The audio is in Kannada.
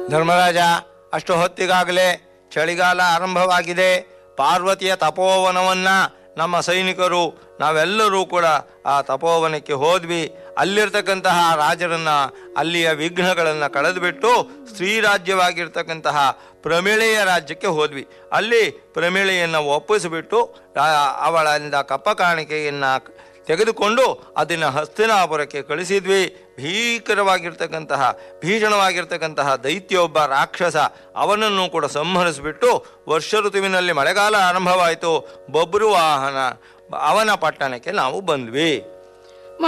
ಧರ್ಮರಾಜ ಅಷ್ಟು ಹೊತ್ತಿಗಾಗಲೇ ಚಳಿಗಾಲ ಆರಂಭವಾಗಿದೆ ಪಾರ್ವತಿಯ ತಪೋವನವನ್ನ ನಮ್ಮ ಸೈನಿಕರು ನಾವೆಲ್ಲರೂ ಕೂಡ ಆ ತಪೋವನಕ್ಕೆ ಹೋದ್ವಿ ಅಲ್ಲಿರ್ತಕ್ಕಂತಹ ರಾಜರನ್ನ ಅಲ್ಲಿಯ ವಿಘ್ನಗಳನ್ನು ಕಳೆದುಬಿಟ್ಟು ಸ್ತ್ರೀ ರಾಜ್ಯವಾಗಿರ್ತಕ್ಕಂತಹ ಪ್ರಮಿಳೆಯ ರಾಜ್ಯಕ್ಕೆ ಹೋದ್ವಿ ಅಲ್ಲಿ ಪ್ರಮಿಳೆಯನ್ನು ಒಪ್ಪಿಸಿಬಿಟ್ಟು ಆ- ಅವಳಿಂದ ಕಪ್ಪ ಕಾಣಿಕೆಯನ್ನು ತೆಗೆದುಕೊಂಡು ಅದನ್ನು ಹಸ್ತಿನಾಪುರಕ್ಕೆ ಕಳಿಸಿದ್ವಿ ಭೀಕರವಾಗಿರ್ತಕ್ಕಂತಹ ಭೀಷಣವಾಗಿರ್ತಕ್ಕಂತಹ ದೈತ್ಯೊಬ್ಬ ರಾಕ್ಷಸ ಅವನನ್ನು ಕೂಡ ಸಂಹರಿಸಿಬಿಟ್ಟು ವರ್ಷ ಋತುವಿನಲ್ಲಿ ಮಳೆಗಾಲ ಆರಂಭವಾಯಿತು ಬಬ್ರು ವಾಹನ ಅವನ ಪಟ್ಟಣಕ್ಕೆ ನಾವು ಬಂದ್ವಿ